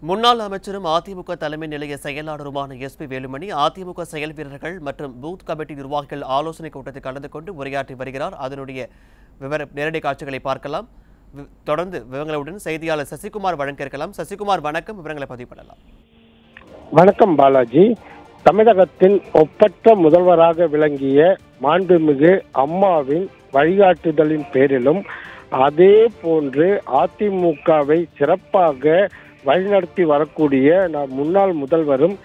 முன்னாள் அமைச்சரும் அதிமுக தலைமை நிலைய செயலாளருமான எஸ்பி வேலுமணி அதிமுக செயல் வீரர்கள் மற்றும் பூத் கமிட்டி நிர்வாகிகள் ஆலோசனை கூட்டத்தில் கலந்து கொண்டு உரையாற்றி வருகிறார் அதனுடைய விவர நேரடி காட்சிகளை பார்க்கலாம் வி- தொடர்ந்து விவரங்களுடன் செய்தியாளர் சசிகுமார் வழங்க இருக்கலாம் சசிகுமார் வணக்கம் விவரங்களை பதிவு பண்ணலாம் வணக்கம் பாலாஜி தமிழகத்தின் ஒப்பற்ற முதல்வராக விளங்கிய மாண்புமிகு அம்மாவின் வழிகாட்டுதலின் பேரிலும் அதே போன்று அதிமுகவை சிறப்பாக வழிநடத்தி வரக்கூடிய நம் முன்னாள் முதல்வரும்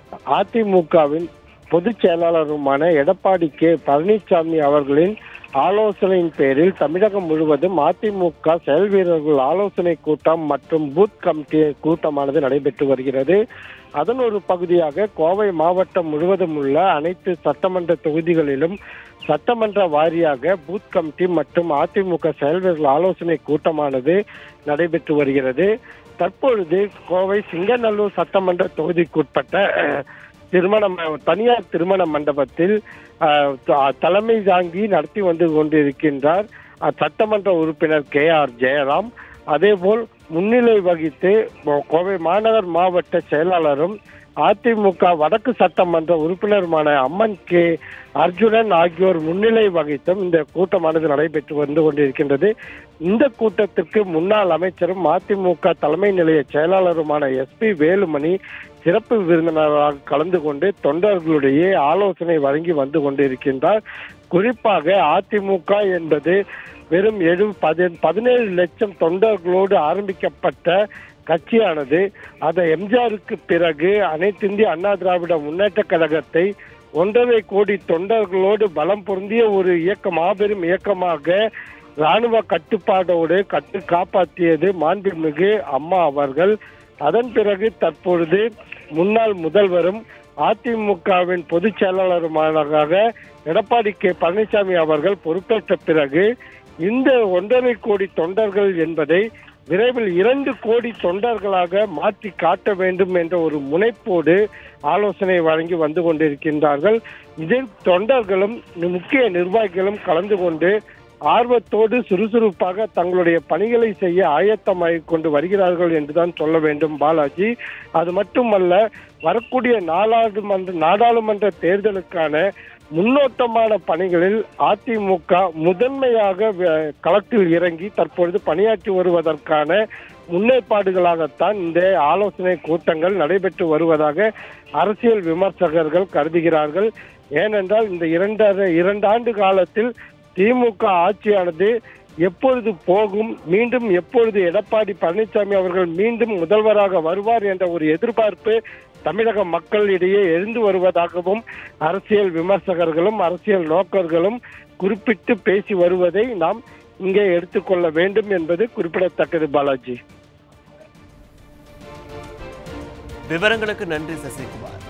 அதிமுகவின் பொதுச் செயலாளருமான எடப்பாடி கே பழனிசாமி அவர்களின் ஆலோசனையின் பேரில் தமிழகம் முழுவதும் அதிமுக செயல் வீரர்கள் ஆலோசனை கூட்டம் மற்றும் பூத் கமிட்டி கூட்டமானது நடைபெற்று வருகிறது அதன் ஒரு பகுதியாக கோவை மாவட்டம் முழுவதும் உள்ள அனைத்து சட்டமன்ற தொகுதிகளிலும் சட்டமன்ற வாரியாக பூத் கமிட்டி மற்றும் அதிமுக செயல் வீரர்கள் ஆலோசனை கூட்டமானது நடைபெற்று வருகிறது தற்பொழுது கோவை சிங்கநல்லூர் சட்டமன்ற தொகுதிக்குட்பட்ட அஹ், திருமண ம- தனியார் திருமண மண்டபத்தில் அஹ், த- தலைமை தாங்கி நடத்தி வந்து கொண்டிருக்கின்றார் அஹ், சட்டமன்ற உறுப்பினர் கே ஆர் ஜெயராம் அதேபோல் முன்னிலை வகித்து மோ- கோவை மாநகர் மாவட்ட செயலாளரும் அதிமுக வடக்கு சட்டமன்ற உறுப்பினருமான அம்மன் கே அர்ஜுனன் ஆகியோர் முன்னிலை வகித்தும் இந்த கூட்டமானது நடைபெற்று வந்து கொண்டிருக்கின்றது இந்த கூட்டத்திற்கு முன்னாள் அமைச்சரும் அதிமுக தலைமை நிலைய செயலாளருமான எஸ்பி வேலுமணி சிறப்பு விருந்தினராக கலந்து கொண்டு தொண்டர்களுடைய ஆலோசனை வழங்கி வந்து கொண்டிருக்கின்றார் குறிப்பாக அதிமுக என்பது வெறும் எழு பதி- பதினேழு லட்சம் தொண்டர்களோடு ஆரம்பிக்கப்பட்ட கட்சியானது அதை எம்ஜிஆருக்கு பிறகு அனைத்து இந்திய அண்ணா திராவிட முன்னேற்ற கழகத்தை ஒன்றரை கோடி தொண்டர்களோடு பலம் பொருந்திய ஒரு இயக்கம் மாபெரும் இயக்கமாக ராணுவ கட்டுப்பாடோடு கட்டு காப்பாற்றியது மாண்புமிகு அம்மா அவர்கள் அதன் பிறகு தற்பொழுது முன்னாள் முதல்வரும் அதிமுகவின் பொதுச் செயலாளருமாக எடப்பாடி கே பழனிசாமி அவர்கள் பொறுப்பேற்ற பிறகு இந்த ஒன்றரை கோடி தொண்டர்கள் என்பதை விரைவில் இரண்டு கோடி தொண்டர்களாக மாற்றி காட்ட வேண்டும் என்ற ஒரு முனைப்போடு ஆலோசனை வழங்கி வந்து கொண்டிருக்கின்றார்கள் இதில் தொண்டர்களும் முக்கிய நிர்வாகிகளும் கலந்து கொண்டு ஆர்வத்தோடு சுறுசுறுப்பாக தங்களுடைய பணிகளை செய்ய ஆயத்தமாகிக் கொண்டு வருகிறார்கள் என்றுதான் சொல்ல வேண்டும் பாலாஜி அது மட்டுமல்ல வரக்கூடிய நாடாளுமன்ற நாடாளுமன்ற தேர்தலுக்கான முன்னோட்டமான பணிகளில் அதிமுக முதன்மையாக வ- களத்தில் இறங்கி தற்பொழுது பணியாற்றி வருவதற்கான முன்னேற்பாடுகளாகத்தான் இந்த ஆலோசனை கூட்டங்கள் நடைபெற்று வருவதாக அரசியல் விமர்சகர்கள் கருதுகிறார்கள் ஏனென்றால் இந்த இரண்டரை இரண்டு ஆண்டு காலத்தில் திமுக ஆட்சியானது எப்பொழுது போகும் மீண்டும் எப்பொழுது எடப்பாடி பழனிசாமி அவர்கள் மீண்டும் முதல்வராக வருவார் என்ற ஒரு எதிர்பார்ப்பு தமிழக மக்களிடையே எழுந்து வருவதாகவும் அரசியல் விமர்சகர்களும் அரசியல் நோக்கர்களும் குறிப்பிட்டு பேசி வருவதை நாம் இங்கே எடுத்துக்கொள்ள வேண்டும் என்பது குறிப்பிடத்தக்கது பாலாஜி விவரங்களுக்கு நன்றி சசிகுமார்